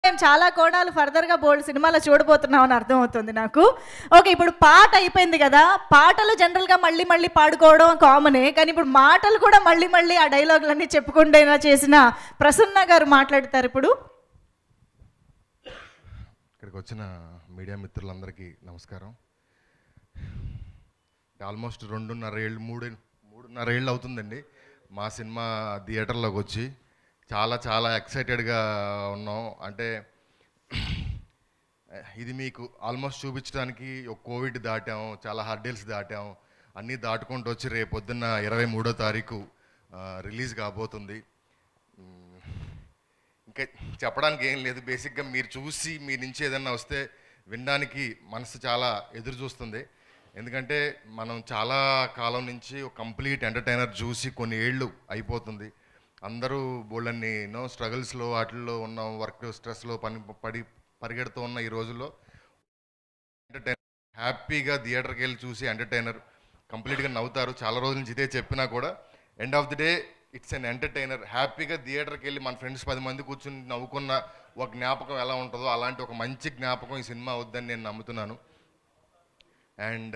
మేము చాలా కోణాలు ఫర్దర్గా బోల్డ్ సినిమాలో చూడబోతున్నాం అని అర్థమవుతుంది నాకు ఓకే ఇప్పుడు పాట అయిపోయింది కదా పాటలు జనరల్గా మళ్ళీ మళ్ళీ పాడుకోవడం కామనే కానీ ఇప్పుడు మాటలు కూడా మళ్ళీ మళ్ళీ ఆ డైలాగులన్నీ చెప్పుకుంటేనా చేసిన ప్రసన్న గారు మాట్లాడతారు ఇప్పుడు ఇక్కడికి వచ్చిన మీడియా మిత్రులందరికీ నమస్కారం ఆల్మోస్ట్ రెండున్నర ఏళ్ళు మూడు మూడున్నర ఏళ్ళు అవుతుందండి మా సినిమా థియేటర్లోకి వచ్చి చాలా చాలా ఎక్సైటెడ్గా ఉన్నాం అంటే ఇది మీకు ఆల్మోస్ట్ చూపించడానికి ఒక కోవిడ్ దాటాం చాలా హర్డిల్స్ దాటాం అన్నీ దాటుకుంటూ వచ్చి రేపు పొద్దున్న ఇరవై మూడో తారీఖు రిలీజ్ కాబోతుంది మ్, ఇంకా చెప్పడానికి ఏం లేదు బేసిక్గా మీరు చూసి మీ నుంచి ఏదన్నా వస్తే వినడానికి మనసు చాలా ఎదురు చూస్తుంది ఎందుకంటే మనం చాలా కాలం నుంచి ఒక కంప్లీట్ ఎంటర్టైనర్ చూసి కొన్ని ఏళ్ళు అయిపోతుంది అందరూ బోళ్ళన్ని ఎన్నో స్ట్రగుల్స్లో వాటిల్లో ఉన్న వర్క్ స్ట్రెస్లో పని పడి పరిగెడుతూ ఉన్న ఈ రోజుల్లో ఎంటర్టైనర్ హ్యాపీగా థియేటర్కి వెళ్ళి చూసి ఎంటర్టైనర్ కంప్లీట్గా నవ్వుతారు చాలా రోజుల నుంచి ఇదే చెప్పినా కూడా end of the day it's an entertainer హ్యాపీగా థియేటర్కి వెళ్ళి మన ఫ్రెండ్స్ పది మంది కూర్చుని నవ్వుకున్న ఒక జ్ఞాపకం ఎలా ఉంటుందో అలాంటి ఒక మంచి జ్ఞాపకం ఈ సినిమా అవుద్దని నేను నమ్ముతున్నాను అండ్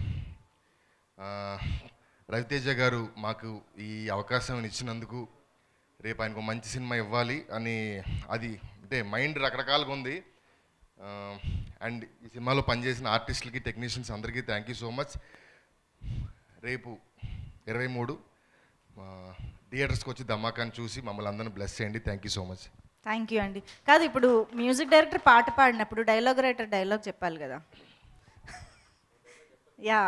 రవితేజ గారు మాకు ఈ అవకాశం ఇచ్చినందుకు రేపు ఆయనకు మంచి సినిమా ఇవ్వాలి అని అది అంటే మైండ్ రకరకాలుగా ఉంది అండ్ ఈ సినిమాలో పనిచేసిన ఆర్టిస్టులకి టెక్నీషియన్స్ అందరికీ థ్యాంక్ యూ సో మచ్ రేపు ఇరవై మూడు థియేటర్స్కి వచ్చి ధమాకాన్ని చూసి మమ్మల్ని అందరిని బ్లెస్ చేయండి thank you so much thank you అండి కాదు ఇప్పుడు మ్యూజిక్ డైరెక్టర్ పాట పాడినప్పుడు డైలాగ్ రైటర్ డైలాగ్ చెప్పాలి కదా యా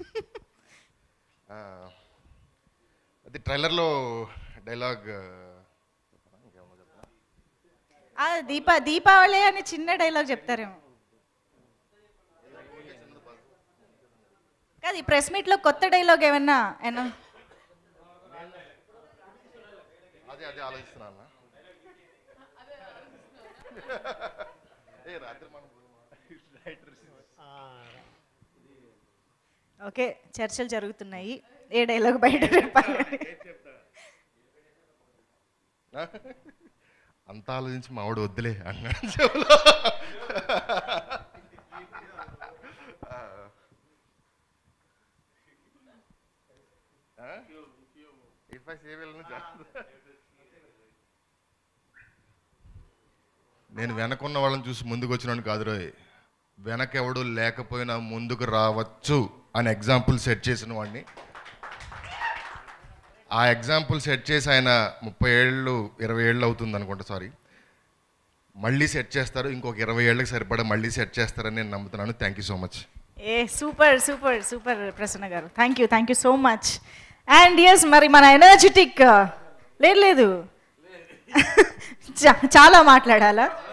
అది ట్రైలర్లో డైలాగ్ ఆ, దీప దీపావళి అని చిన్న డైలాగ్ చెప్తారేమో కాదు ఈ ప్రెస్ మీట్లో కొత్త డైలాగ్ ఏమన్నా ఏమన్నా అదే అదే ఆలోచిస్తున్నాను ఏ రాత్రి మనం ఓకే చర్చలు జరుగుతున్నాయి ఏ డైలాగ్ బయట చెప్పాలి అంత ఆలోచించి మావాడు వద్దులే అన్నాడు చెవులో If I say well, నేను వెనకున్న వాళ్ళని చూసి ముందుకు వచ్చినాను కాదు రోయ్ వెనకెవడు లేకపోయినా ముందుకు రావచ్చు అని ఎగ్జాంపుల్ సెట్ చేసిన వాడిని ఆ ఎగ్జాంపుల్ సెట్ చేసి ఆయన ముప్పై ఏళ్ళు ఇరవై ఏళ్ళు అవుతుంది అనుకుంటా సారీ మళ్ళీ సెట్ చేస్తారు ఇంకొక ఇరవై ఏళ్ళకి సరిపడా మళ్ళీ సెట్ చేస్తారని నేను నమ్ముతున్నాను thank you so much a super super super Prasanna garu thank you thank you so much and yes మరి మన ఎనర్జెటిక్ లేదు లేదు చా- చాలా మాట్లాడాలా